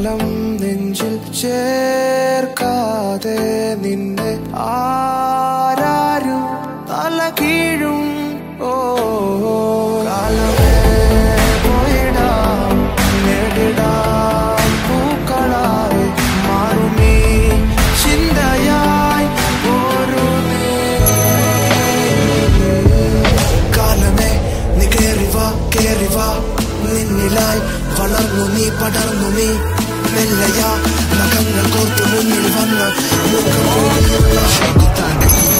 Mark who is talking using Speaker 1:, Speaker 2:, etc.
Speaker 1: കാലം നെഞ്ചിൽ ചേർക്കാതെ നിന്നെ ആരാരും തല കീഴും ഓ കാലമേ പോയിടാം നേടിടാം പൂക്കളായി മാറുമീ ചിന്തയായി ഒരു കാലമേ നീ കേറിവാ കേറിവാ നിന്നിലായി വളർന്നു നീ പടർന്നു നീ മെല്ലയാ നഖങ്ങൾ കോർത്തു മുന്നിൽ വന്ന് മുഖം മൂടിയുള്ള ശകുത്താൻ